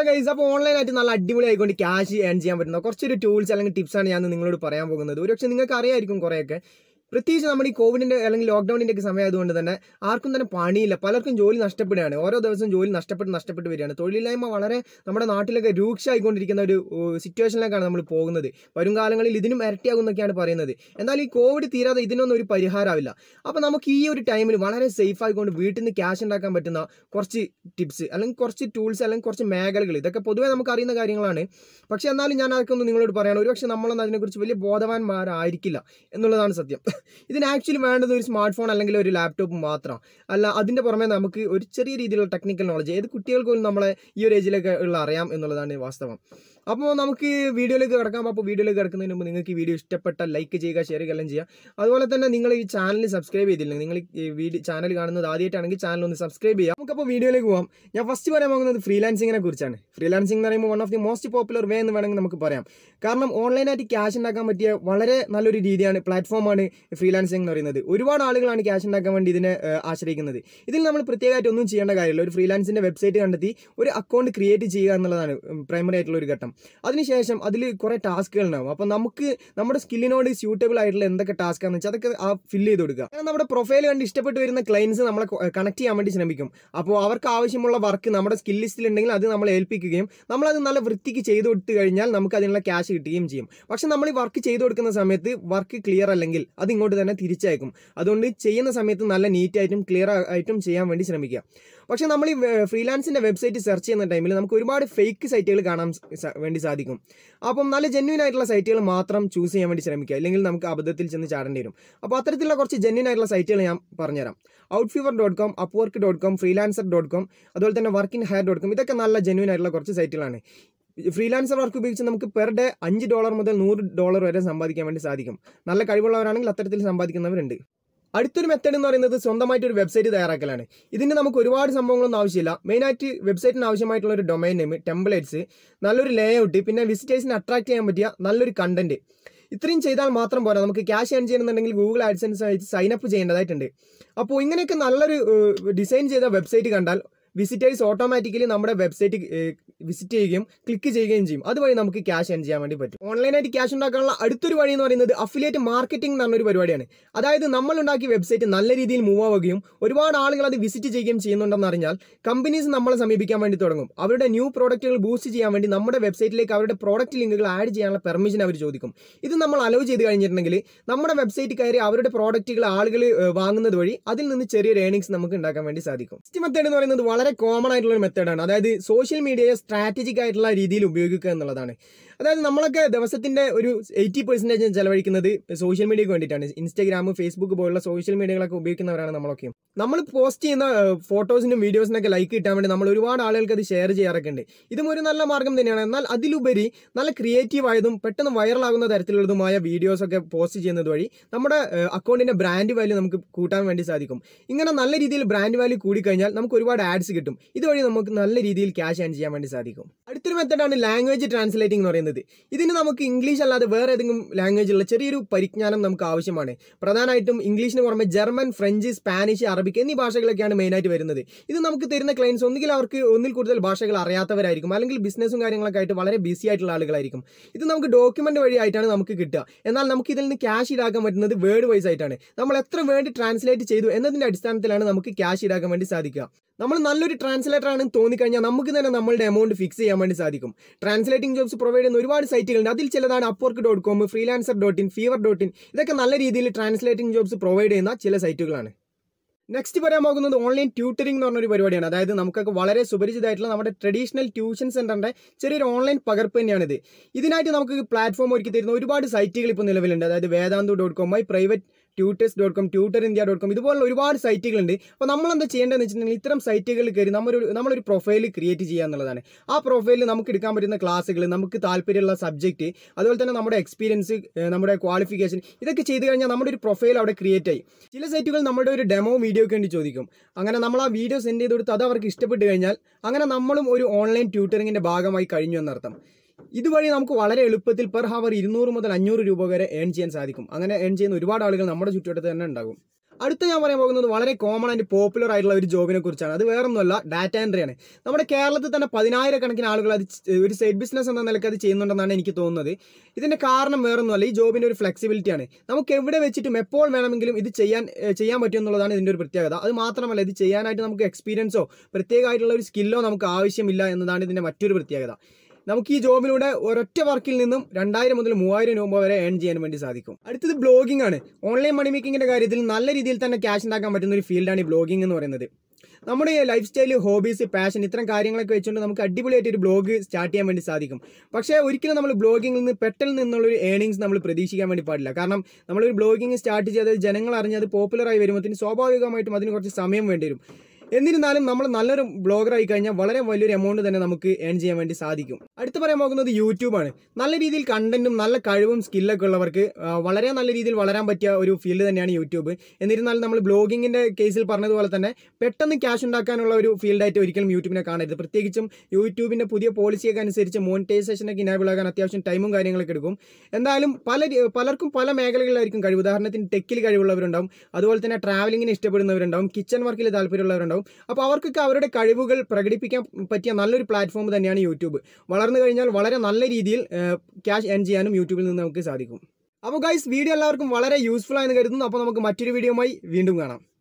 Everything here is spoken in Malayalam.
ഗൈസ് അപ്പോൾ ഓൺലൈനായിട്ട് നല്ല അടിപൊളി ആയിക്കൊണ്ട് ക്യാഷ് ഏൺ ചെയ്യാൻ പറ്റുന്ന കുറച്ചൊരു ടൂൾസ് അല്ലെങ്കിൽ ടിപ്സാണ് ഞാൻ നിങ്ങളോട് പറയാൻ പോകുന്നത് ഒരുപക്ഷെ നിങ്ങൾക്ക് അറിയായിരിക്കും കുറേയൊക്കെ പ്രത്യേകിച്ച് നമ്മുടെ ഈ കോവിഡിന്റെ അല്ലെങ്കിൽ ലോക്ക്ഡൌണിന്റെ ഒക്കെ സമയമായതുകൊണ്ട് തന്നെ ആർക്കും തന്നെ പണിയില്ല പലർക്കും ജോലി നഷ്ടപ്പെടുകയാണ് ഓരോ ദിവസവും ജോലി നഷ്ടപ്പെട്ട് നഷ്ടപ്പെട്ട് വരികയാണ് തൊഴിലില്ലായ്മ വളരെ നമ്മുടെ നാട്ടിലൊക്കെ രൂക്ഷമായിക്കൊണ്ടിരിക്കുന്ന ഒരു സിറ്റുവേഷനിലേക്കാണ് നമ്മൾ പോകുന്നത് വരും കാലങ്ങളിൽ ഇതിനും ഇരട്ടിയാകുന്നൊക്കെയാണ് പറയുന്നത് എന്നാൽ ഈ കോവിഡ് തീരാതെ ഇതിനൊന്നും ഒരു പരിഹാരമാവില്ല അപ്പോൾ നമുക്ക് ഈ ഒരു ടൈമിൽ വളരെ സേഫ് ആയിക്കൊണ്ട് വീട്ടിൽ നിന്ന് ക്യാഷ് ഉണ്ടാക്കാൻ പറ്റുന്ന കുറച്ച് ടിപ്സ് അല്ലെങ്കിൽ കുറച്ച് ടൂൾസ് അല്ലെങ്കിൽ കുറച്ച് മേഖലകൾ ഇതൊക്കെ പൊതുവേ നമുക്ക് അറിയുന്ന കാര്യങ്ങളാണ് പക്ഷേ എന്നാലും ഞാൻ അതൊക്കെ ഒന്ന് നിങ്ങളോട് പറയണം ഒരുപക്ഷെ നമ്മളൊന്നും അതിനെക്കുറിച്ച് വലിയ ബോധവാന്മാരായിരിക്കില്ല എന്നുള്ളതാണ് സത്യം ഇതിന് ആക്ച്വലി വേണ്ടത് ഒരു സ്മാർട്ട് ഫോൺ അല്ലെങ്കിൽ ഒരു ലാപ്ടോപ്പ് മാത്രം അല്ല അതിൻ്റെ പുറമെ നമുക്ക് ഒരു ചെറിയ രീതിയിലുള്ള ടെക്നിക്കൽ നോളജ് ഏത് കുട്ടികൾക്ക് പോലും നമ്മളെ ഈ ഒരു ഏജിലൊക്കെ ഉള്ള അറിയാം എന്നുള്ളതാണ് വാസ്തവം അപ്പോൾ നമുക്ക് വീഡിയോയിലേക്ക് കിടക്കാം അപ്പോൾ വീഡിയോയിലേക്ക് കിടക്കുന്നതിന് മുമ്പ് നിങ്ങൾക്ക് ഈ വീഡിയോ ഇഷ്ടപ്പെട്ട ലൈക്ക് ചെയ്യുക ഷെയർ ചെയ്യുക എല്ലാം ചെയ്യുക അതുപോലെ തന്നെ നിങ്ങൾ ഈ ചാനൽ സബ്സ്ക്രൈബ് ചെയ്തില്ലെങ്കിൽ നിങ്ങൾ ഈ വീഡിയോ ചാനൽ കാണുന്നത് ആദ്യമായിട്ടാണെങ്കിൽ ചാനൽ ഒന്ന് സബ്സ്ക്രൈബ് ചെയ്യാം നമുക്കപ്പോൾ വീഡിയോയിലേക്ക് പോകാം ഞാൻ ഫസ്റ്റ് പറയാൻ പോകുന്നത് ഫ്രീലാൻസിങ്ങിനെ കുറിച്ചാണ് ഫ്രീലാൻസിംഗ് എന്ന് പറയുമ്പോൾ one of the most popular way എന്ന് വേണമെങ്കിൽ നമുക്ക് പറയാം കാരണം ഓൺലൈനായിട്ട് ക്യാഷ് ഉണ്ടാക്കാൻ പറ്റിയ വളരെ നല്ലൊരു രീതിയാണ് പ്ലാറ്റ്ഫോമാണ് ഫ്രീലാൻസിംഗ് എന്ന് പറയുന്നത് ഒരുപാട് ആളുകളാണ് ക്യാഷ് ഉണ്ടാക്കാൻ വേണ്ടി ഇതിനെ ഏഹ്, ആശ്രയിക്കുന്നത് ഇതിൽ നമ്മൾ പ്രത്യേകമായിട്ട് ഒന്നും ചെയ്യേണ്ട കാര്യമില്ല ഒരു ഫ്രീലാൻസിൻ്റെ വെബ്സൈറ്റ് കണ്ടെത്തി ഒരു അക്കൗണ്ട് ക്രിയേറ്റ് ചെയ്യുക എന്നുള്ളതാണ് പ്രൈമറി ആയിട്ടുള്ള ഒരു ഘട്ടം അതിനുശേഷം അതിൽ കുറേ ടാസ്കുകൾ ഉണ്ടാവും അപ്പോൾ നമുക്ക് നമ്മുടെ സ്കില്ലിനോട് സ്യൂട്ടബിൾ ആയിട്ടുള്ള എന്തൊക്കെ ടാസ്ക് ആണെന്ന് വെച്ചാൽ അതൊക്കെ ആ ഫില്ല് ചെയ്ത് കൊടുക്കുക അങ്ങനെ നമ്മുടെ പ്രൊഫൈൽ കണ്ട് ഇഷ്ടപ്പെട്ട് വരുന്ന ക്ലയൻസ് നമ്മളെ കണക്ട് ചെയ്യാൻ വേണ്ടി ശ്രമിക്കും അപ്പോൾ അവർക്ക് ആവശ്യമുള്ള വർക്ക് നമ്മുടെ സ്കിൽ ലിസ്റ്റിൽ ഉണ്ടെങ്കിൽ അത് നമ്മളെ ഏൽപ്പിക്കുകയും നമ്മളത് നല്ല വൃത്തിക്ക് ചെയ്ത് കൊടുത്തു കഴിഞ്ഞാൽ നമുക്ക് അതിനുള്ള ക്യാഷ് കിട്ടുകയും ചെയ്യും പക്ഷെ നമ്മൾ ഈ വർക്ക് ചെയ്ത് കൊടുക്കുന്ന സമയത്ത് വർക്ക് ക്ലിയർ അല്ലെങ്കിൽ അത് ഇങ്ങോട്ട് തന്നെ തിരിച്ചയക്കും അതുകൊണ്ട് ചെയ്യുന്ന സമയത്ത് നല്ല നീറ്റ് ആയിട്ടും ക്ലിയർ ആയിട്ടും ചെയ്യാൻ വേണ്ടി ശ്രമിക്കുക പക്ഷെ നമ്മൾ ഈ ഫ്രീലാൻസിന്റെ വെബ്സൈറ്റ് സെർച്ച് ചെയ്യുന്ന ടൈമിൽ നമുക്ക് ഒരുപാട് ഫേക്ക് സൈറ്റുകൾ കാണാൻ സ- വേണ്ടി സാധിക്കും അപ്പം നല്ല ജെന്യൂൻ ആയിട്ടുള്ള സൈറ്റുകൾ മാത്രം ചൂസ് ചെയ്യാൻ വേണ്ടി ശ്രമിക്കുക അല്ലെങ്കിൽ നമുക്ക് അബദ്ധത്തിൽ ചെന്ന് ചാടേണ്ടി വരും അപ്പോൾ അത്തരത്തിലുള്ള കുറച്ച് ജെന്യൂൻ ആയിട്ടുള്ള സൈറ്റുകൾ ഞാൻ പറഞ്ഞുതരാം ഔട്ട്ഫീവർ dot com Upwork dot com freelancer dot com അതുപോലെ തന്നെ work in hire dot com ഇതൊക്കെ നല്ല ജെന്യൂൻ ആയിട്ടുള്ള കുറച്ച് സൈറ്റുകളാണ് ഫ്രീലാൻസർ വർക്ക് ഉപയോഗിച്ച് നമുക്ക് പെർ ഡേ അഞ്ച് ഡോളർ മുതൽ നൂറ് ഡോളർ വരെ സമ്പാദിക്കാൻ വേണ്ടി സാധിക്കും നല്ല കഴിവുള്ളവരാണെങ്കിൽ അത്തരത്തിൽ സമ്പാദിക്കുന്നവരുണ്ട് അടുത്തൊരു മെത്തേഡ് എന്ന് പറയുന്നത് സ്വന്തമായിട്ട് ഒരു വെബ്സൈറ്റ് തയ്യാറാക്കലാണ് ഇതിന് നമുക്ക് ഒരുപാട് സംഭവങ്ങളൊന്നും ആവശ്യമില്ല മെയിനായിട്ട് വെബ്സൈറ്റിന് ആവശ്യമായിട്ടുള്ള ഒരു ഡൊമൈൻ നെയിം ടെംപ്ലേറ്റ്സ് നല്ലൊരു ലേ ഔട്ട് പിന്നെ വിസിറ്റേഴ്സിനെ അട്രാക്ട് ചെയ്യാൻ പറ്റിയ നല്ലൊരു കണ്ടന്റ് ഇത്രയും ചെയ്താൽ മാത്രം പോരാ നമുക്ക് ക്യാഷ് ഏൺ ചെയ്യണമെന്നുണ്ടെങ്കിൽ ഗൂഗിൾ ആഡ്സൻസ് ആയിട്ട് സൈൻ അപ്പ് ചെയ്യേണ്ടതായിട്ടുണ്ട് അപ്പോൾ ഇങ്ങനെയൊക്കെ നല്ലൊരു ഡിസൈൻ ചെയ്ത വെബ്സൈറ്റ് കണ്ടാൽ വിസിറ്റേഴ്സ് ഓട്ടോമാറ്റിക്കലി നമ്മുടെ വെബ്സൈറ്റ് വിസിറ്റ് ചെയ്യുകയും ക്ലിക്ക് ചെയ്യുകയും ചെയ്യും അതുവഴി നമുക്ക് ക്യാഷ് ഏൺ ചെയ്യാൻ വേണ്ടി പറ്റും ഓൺലൈനായിട്ട് ക്യാഷ് ഉണ്ടാക്കാനുള്ള അടുത്തൊരു വഴി എന്ന് പറയുന്നത് അഫിലിയേറ്റ് മാർക്കറ്റിംഗ് എന്ന് പറഞ്ഞൊരു പരിപാടിയാണ് അതായത് നമ്മൾ ഉണ്ടാക്കിയ വെബ്സൈറ്റ് നല്ല രീതിയിൽ മൂവ് ആവുകയും ഒരുപാട് ആളുകൾ അത് വിസിറ്റ് ചെയ്യുകയും ചെയ്യുന്നുണ്ടെന്ന് അറിഞ്ഞാൽ കമ്പനീസ് നമ്മളെ സമീപിക്കാൻ വേണ്ടി തുടങ്ങും അവരുടെ ന്യൂ പ്രോഡക്റ്റുകൾ ബൂസ്റ്റ് ചെയ്യാൻ വേണ്ടി നമ്മുടെ വെബ്സൈറ്റിലേക്ക് അവരുടെ പ്രോഡക്റ്റ് ലിങ്കുകൾ ആഡ് ചെയ്യാനുള്ള പെർമിഷൻ അവർ ചോദിക്കും ഇത് നമ്മൾ അലോ ചെയ്ത് കഴിഞ്ഞിട്ടുണ്ടെങ്കിൽ നമ്മുടെ വെബ്സൈറ്റ് കയറി അവരുടെ പ്രോഡക്റ്റുകൾ ആളുകൾ വാങ്ങുന്നത് വഴി അതിൽ നിന്ന് ചെറിയൊരു ഏണിങ്സ് നമുക്ക് ഉണ്ടാക്കാൻ വേണ്ടി സാധിക്കും നെക്സ്റ്റ് മെത്തേഡ് എന്ന് പറയുന്നത് വളരെ കോമൺ ആയിട്ടുള്ള ഒരു മെത്തേഡാണ് അതായത് സോഷ്യൽ മീഡിയയെ സ്ട്രാറ്റജിക് ആയിട്ടുള്ള രീതിയിൽ ഉപയോഗിക്കുക എന്നുള്ളതാണ് അതായത് നമ്മളൊക്കെ ദിവസത്തിന്റെ ഒരു എയ്റ്റി പെർസെൻറ്റേജ് ചെലവഴിക്കുന്നത് സോഷ്യൽ മീഡിയക്ക് വേണ്ടിയിട്ടാണ് ഇൻസ്റ്റാഗ്രാം ഫേസ്ബുക്ക് പോലുള്ള സോഷ്യൽ മീഡിയകളൊക്കെ ഉപയോഗിക്കുന്നവരാണ് നമ്മളൊക്കെ നമ്മൾ പോസ്റ്റ് ചെയ്യുന്ന ഫോട്ടോസിനും വീഡിയോസിനൊക്കെ ലൈക്ക് കിട്ടാൻ വേണ്ടി നമ്മൾ ഒരുപാട് ആളുകൾക്ക് അത് ഷെയർ ചെയ്യാറൊക്കെ ഉണ്ട് ഇതും ഒരു നല്ല മാർഗം തന്നെയാണ് എന്നാൽ അതിലുപരി നല്ല ക്രിയേറ്റീവ് ആയതും പെട്ടെന്ന് വൈറലാകുന്ന തരത്തിലുള്ളതുമായ വീഡിയോസ് ഒക്കെ പോസ്റ്റ് ചെയ്യുന്നത് വഴി നമ്മുടെ അക്കൗണ്ടിന്റെ ബ്രാൻഡ് വാല്യൂ നമുക്ക് കൂട്ടാൻ വേണ്ടി സാധിക്കും ഇങ്ങനെ നല്ല രീതിയിൽ ബ്രാൻഡ് വാല്യൂ കൂടിക്കഴിഞ്ഞാൽ നമുക്ക് ഒരുപാട് ആഡ്സ് കിട്ടും ഇതുവഴി നമുക്ക് നല്ല രീതിയിൽ ക്യാഷ് ഏൺ ചെയ്യാൻ വേണ്ടി സാധിക്കും അടുത്തൊരു മെത്തഡാണ് ലാംഗ്വേജ് ട്രാൻസ്ലേറ്റിംഗ് എന്ന് പറയുന്നത് ഇതിന് നമുക്ക് ഇംഗ്ലീഷ് അല്ലാതെ വേറെ ഏതെങ്കിലും ലാംഗ്വേജുള്ള ചെറിയൊരു പരിജ്ഞാനം നമുക്ക് ആവശ്യമാണ് പ്രധാനമായിട്ടും ഇംഗ്ലീഷിന് പുറമെ ജർമ്മൻ ഫ്രഞ്ച് സ്പാനിഷ് അറബിക് എന്നീ ഭാഷകളൊക്കെയാണ് മെയിനായിട്ട് വരുന്നത് ഇത് നമുക്ക് തരുന്ന ക്ലയൻസ് ഒന്നുകിൽ അവർക്ക് ഒന്നിൽ കൂടുതൽ ഭാഷകൾ അറിയാത്തവരായിരിക്കും അല്ലെങ്കിൽ ബിസിനസ്സും കാര്യങ്ങളൊക്കെ ആയിട്ട് വളരെ ബിസി ആയിട്ടുള്ള ആളുകളായിരിക്കും ഇത് നമുക്ക് ഡോക്യുമെന്റ് വഴിയായിട്ടാണ് നമുക്ക് കിട്ടുക എന്നാൽ നമുക്ക് ഇതിൽ നിന്ന് ക്യാഷ് ഈടാക്കാൻ പറ്റുന്നത് വേർഡ് വൈസ് ആയിട്ടാണ് നമ്മൾ എത്ര വേർഡ് ട്രാൻസ്ലേറ്റ് ചെയ്തു എന്നതിന്റെ അടിസ്ഥാനത്തിലാണ് നമുക്ക് ക്യാഷ് ഈടാക്കാൻ വേണ്ടി സാധിക്കുക നമ്മൾ നല്ലൊരു ട്രാൻസ്ലേറ്റർ ആണെന്ന് തോന്നിക്കഴിഞ്ഞാൽ നമുക്ക് തന്നെ നമ്മളുടെ എമൗണ്ട് ഫിക്സ് ചെയ്യാൻ വേണ്ടി സാധിക്കും ട്രാൻസ്ലേറ്റിംഗ് ജോബ്സ് പ്രൊവൈഡ് ചെയ്യുന്ന ഒരുപാട് സൈറ്റുകളുണ്ട് അതിൽ ചിലതാണ് Upwork dot com freelancer dot in Fiverr dot in ഇതൊക്കെ നല്ല രീതിയിൽ ട്രാൻസ്ലേറ്റിംഗ് ജോബ്സ് പ്രൊവൈഡ് ചെയ്യുന്ന ചില സൈറ്റുകളാണ് നെക്സ്റ്റ് പറയാൻ പോകുന്നത് ഓൺലൈൻ ട്യൂട്ടറിംഗ് എന്ന് പറഞ്ഞൊരു പരിപാടിയാണ് അതായത് നമുക്കൊക്കെ വളരെ സുപരിചിതമായിട്ടുള്ള നമ്മുടെ ട്രഡീഷണൽ ട്യൂഷൻ സെന്ററിന്റെ ചെറിയൊരു ഓൺലൈൻ പകർപ്പ് തന്നെയാണിത് ഇതിനായിട്ട് നമുക്ക് പ്ലാറ്റ്ഫോം ഒരുക്കി തരുന്ന ഒരുപാട് സൈറ്റുകൾ ഇപ്പോൾ നിലവിലുണ്ട് അതായത് Vedantu dot com my private tutors dot com tutor India dot com ഇതുപോലുള്ള ഒരുപാട് സൈറ്റുകളുണ്ട് അപ്പോൾ നമ്മൾ എന്താ ചെയ്യേണ്ടതെന്ന് വെച്ചിട്ടുണ്ടെങ്കിൽ ഇത്തരം സൈറ്റുകളിൽ കയറി നമ്മളൊരു നമ്മളൊരു പ്രൊഫൈൽ ക്രിയേറ്റ് ചെയ്യുക എന്നുള്ളതാണ് ആ പ്രൊഫൈലിൽ നമുക്ക് എടുക്കാൻ പറ്റുന്ന ക്ലാസ്സുകൾ നമുക്ക് താല്പര്യമുള്ള സബ്ജക്റ്റ് അതുപോലെ തന്നെ നമ്മുടെ എക്സ്പീരിയൻസ് നമ്മുടെ ക്വാളിഫിക്കേഷൻ ഇതൊക്കെ ചെയ്ത് കഴിഞ്ഞാൽ നമ്മുടെ ഒരു പ്രൊഫൈൽ അവിടെ ക്രിയേറ്റ് ആയി ചില സൈറ്റുകൾ നമ്മുടെ ഒരു ഡെമോ വീഡിയോക്ക് വേണ്ടി ചോദിക്കും അങ്ങനെ നമ്മൾ ആ വീഡിയോ സെൻഡ് ചെയ്ത് കൊടുത്ത് അത് അവർക്ക് ഇഷ്ടപ്പെട്ട് കഴിഞ്ഞാൽ അങ്ങനെ നമ്മളും ഒരു ഓൺലൈൻ ട്യൂട്ടറിങ്ങിന്റെ ഭാഗമായി കഴിഞ്ഞു എന്നർത്ഥം ഇതുവഴി നമുക്ക് വളരെ എളുപ്പത്തിൽ പെർ ഹവർ ഇരുന്നൂറ് മുതൽ അഞ്ഞൂറ് രൂപ വരെ ഏൺ ചെയ്യാൻ സാധിക്കും അങ്ങനെ ഏൺ ചെയ്യുന്ന ഒരുപാട് ആളുകൾ നമ്മുടെ ചുറ്റുവട്ടത്ത് തന്നെ ഉണ്ടാകും അടുത്ത ഞാൻ പറയാൻ പോകുന്നത് വളരെ കോമൺ ആൻഡ് പോപ്പുലർ ആയിട്ടുള്ള ഒരു ജോബിനെ കുറിച്ചാണ് അത് വേറൊന്നുമല്ല ഡാറ്റ എൻട്രി ആണ് നമ്മുടെ കേരളത്തിൽ തന്നെ പതിനായിരക്കണക്കിന് ആളുകൾ അത് ചെ- ഒരു സൈഡ് ബിസിനസ് എന്ന നിലയ്ക്ക് അത് ചെയ്യുന്നുണ്ടെന്നാണ് എനിക്ക് തോന്നുന്നത് ഇതിന്റെ കാരണം വേറൊന്നുമല്ല ഈ ജോബിന്റെ ഒരു ഫ്ലെക്സിബിലിറ്റി ആണ് നമുക്ക് എവിടെ വെച്ചിട്ടും എപ്പോൾ വേണമെങ്കിലും ഇത് ചെയ്യാൻ ഏഹ്, ചെയ്യാൻ പറ്റും എന്നുള്ളതാണ് ഇതിന്റെ ഒരു പ്രത്യേകത അത് മാത്രമല്ല ഇത് ചെയ്യാനായിട്ട് നമുക്ക് എക്സ്പീരിയൻസോ പ്രത്യേകമായിട്ടുള്ള ഒരു സ്കില്ലോ നമുക്ക് ആവശ്യമില്ല എന്നതാണ് ഇതിന്റെ മറ്റൊരു പ്രത്യേകത നമുക്ക് ഈ ജോബിലൂടെ ഒരൊറ്റ വർക്കിൽ നിന്നും രണ്ടായിരം മുതൽ മൂവായിരം രൂപ വരെ ഏൺ ചെയ്യാൻ വേണ്ടി സാധിക്കും അടുത്തത് ബ്ലോഗിംഗ് ആണ് ഓൺലൈൻ മണി മേക്കിങ്ങിന്റെ കാര്യത്തിൽ നല്ല രീതിയിൽ തന്നെ ക്യാഷ് ഉണ്ടാക്കാൻ പറ്റുന്ന ഒരു ഫീൽഡാണ് ഈ ബ്ലോഗിംഗ് എന്ന് പറയുന്നത് നമ്മുടെ ലൈഫ് സ്റ്റൈൽ ഹോബീസ് പാഷൻ ഇത്തരം കാര്യങ്ങളൊക്കെ വെച്ചുകൊണ്ട് നമുക്ക് അടിപൊളിയായിട്ട് ഒരു ബ്ലോഗ് സ്റ്റാർട്ട് ചെയ്യാൻ വേണ്ടി സാധിക്കും പക്ഷേ ഒരിക്കലും നമ്മൾ ബ്ലോഗിങ്ങിൽ നിന്ന് പെട്ടെന്ന് നിന്നുള്ള ഒരു ഏണിങ്സ് നമ്മൾ പ്രതീക്ഷിക്കാൻ വേണ്ടി പാടില്ല കാരണം നമ്മളൊരു ബ്ലോഗിങ് സ്റ്റാർട്ട് ചെയ്ത് ജനങ്ങൾ അറിഞ്ഞ് അത് പോപ്പുലറായി വരുമ്പോഴത്തേന് സ്വാഭാവികമായിട്ടും അതിന് കുറച്ച് സമയം വേണ്ടി വരും എന്നിരുന്നാലും നമ്മൾ നല്ലൊരു ബ്ലോഗർ ആയി കഴിഞ്ഞാൽ വളരെ വലിയൊരു എമൗണ്ട് തന്നെ നമുക്ക് ഏൺ ചെയ്യാൻ വേണ്ടി സാധിക്കും അടുത്ത് പറയാൻ പോകുന്നത് യൂട്യൂബാണ് നല്ല രീതിയിൽ കണ്ടന്റും നല്ല കഴിവും സ്കില്ലൊക്കെ ഉള്ളവർക്ക് ആ, വളരെ നല്ല രീതിയിൽ വളരാൻ പറ്റിയ ഒരു ഫീൽഡ് തന്നെയാണ് യൂട്യൂബ് എന്നിരുന്നാലും നമ്മൾ ബ്ലോഗിങ്ങിന്റെ കേസിൽ പറഞ്ഞതുപോലെ തന്നെ പെട്ടെന്ന് ക്യാഷ് ഉണ്ടാക്കാനുള്ള ഒരു ഫീൽഡായിട്ട് ഒരിക്കലും യൂട്യൂബിനെ കാണരുത് പ്രത്യേകിച്ചും യൂട്യൂബിന്റെ പുതിയ പോളിസിയൊക്കെ അനുസരിച്ച് മോണിറ്റൈസേഷനൊക്കെ ഇനാബിൾ ആകാൻ അത്യാവശ്യം ടൈമും കാര്യങ്ങളൊക്കെ എടുക്കും എന്തായാലും പല രീ- പലർക്കും പല മേഖലകളിലായിരിക്കും കഴിവ് ഉദാഹരണത്തിന് ടെക്കിൽ കഴിവുള്ളവരുണ്ടാവും അതുപോലെ തന്നെ ട്രാവലിങ്ങിന് ഇഷ്ടപ്പെടുന്നവരുണ്ടാവും കിച്ചൺ വർക്കിൽ താല്പര്യമുള്ളവരുണ്ടാവും അപ്പോൾ അവർക്കൊക്കെ അവരുടെ കഴിവുകൾ പ്രകടിപ്പിക്കാൻ പറ്റിയ നല്ലൊരു പ്ലാറ്റ്ഫോം തന്നെയാണ് യൂട്യൂബ് വളർന്നു കഴിഞ്ഞാൽ വളരെ നല്ല രീതിയിൽ ക്യാഷ് ഏൺ ചെയ്യാനും യൂട്യൂബിൽ നിന്ന് നമുക്ക് സാധിക്കും അപ്പോൾ ഗൈസ് വീഡിയോ എല്ലാവർക്കും വളരെ യൂസ്ഫുൾ ആയെന്ന് കരുതുന്നു അപ്പോൾ നമുക്ക് മറ്റൊരു വീഡിയോയുമായി വീണ്ടും കാണാം